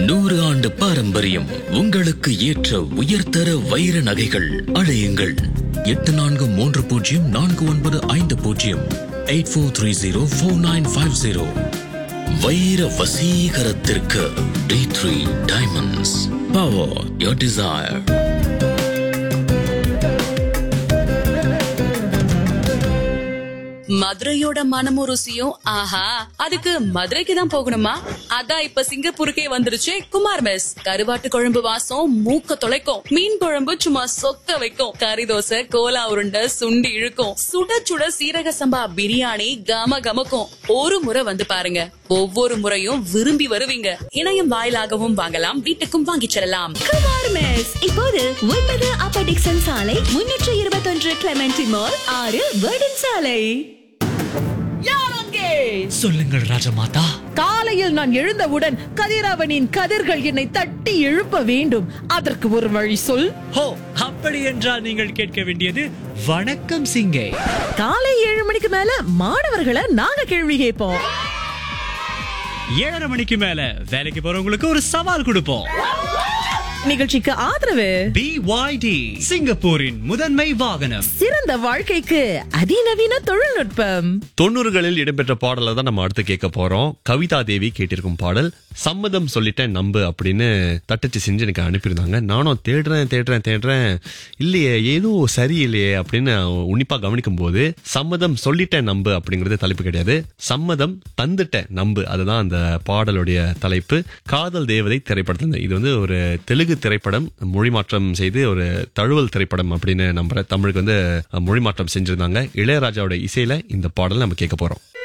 நூறு ஆண்டு பாரம்பரியம் உங்களுக்கு ஏற்ற உயர்தர வைர நகைகள் அழையுங்கள் எட்டு நான்கு மூன்று பூஜ்ஜியம் நான்கு ஒன்பது ஐந்து பூஜ்ஜியம் eight four three zero four nine five zero வைர வசீகரத்திற்கு D three diamonds power your desire மதுரையோட மனமும் ருசியும் ஆஹா அதுக்கு மதுரைக்கு தான் போகணுமா அதான் இப்ப சிங்கப்பூருக்கே வந்துருச்சு குமார் மெஸ் கருவாட்டு குழம்பு வாசம் மூக்க தொலைக்கும் மீன் குழம்பு சும்மா சொக்க வைக்கும் கறி தோசை கோலா உருண்டை சுண்டி இழுக்கும் சுட சுட சீரக சம்பா பிரியாணி கம கமக்கும் ஒரு முறை வந்து பாருங்க ஒவ்வொரு முறையும் விரும்பி வருவீங்க இணையம் வாயிலாகவும் வாங்கலாம் வீட்டுக்கும் வாங்கிச் செல்லலாம் குமார் மெஸ் இப்போது ஒன்பது அப்பர் டிக்சன் சாலை முன்னூற்று இருபத்தொன்று கிளமெண்டி மால் ஆறு வேர்டன் சாலை சொல்லுங்கள் ராஜமாதா காலையில் நான் எழுந்தவுடன் கதிரவனின் கதிர்கள் என்னை தட்டி எழுப்ப வேண்டும் அதற்கு ஒரு வழி சொல் ஹோ அப்படி என்றால் நீங்கள் கேட்க வேண்டியது வணக்கம் சிங்கே காலை ஏழு மணிக்கு மேல மாணவர்களை நாங்க கேள்வி கேட்போம் ஏழரை மணிக்கு மேல வேலைக்கு போறவங்களுக்கு ஒரு சவால் கொடுப்போம் நிகழ்ச்சிக்கு ஆதரவு பிஒய்டி சிங்கப்பூரின் முதன்மை வாகனம் சிறந்த வாழ்க்கைக்கு அதிநவீன தொழில்நுட்பம் தொண்ணூறுகளில் இடம்பெற்ற பாடலை தான் நம்ம அடுத்து கேட்க போறோம் கவிதா தேவி கேட்டிருக்கும் பாடல் சம்மதம் சொல்லிட்டேன் நம்பு அப்படின்னு தட்டச்சு செஞ்சு எனக்கு அனுப்பியிருந்தாங்க நானும் தேடுறேன் தேடுறேன் தேடுறேன் இல்லையே ஏதோ சரியில்லையே அப்படின்னு உன்னிப்பா கவனிக்கும் போது சம்மதம் சொல்லிட்டேன் நம்பு அப்படிங்கிறது தலைப்பு கிடையாது சம்மதம் தந்துட்டேன் நம்பு அதுதான் அந்த பாடலுடைய தலைப்பு காதல் தேவதை திரைப்படத்தில் இது வந்து ஒரு தெலுங்கு திரைப்படம் மொழி மாற்றம் செய்து ஒரு தழுவல் திரைப்படம் அப்படின்னு நம்புற தமிழுக்கு வந்து மொழி மாற்றம் செஞ்சிருந்தாங்க இளையராஜாவோட இசையில இந்த பாடல் நம்ம கேட்க போறோம்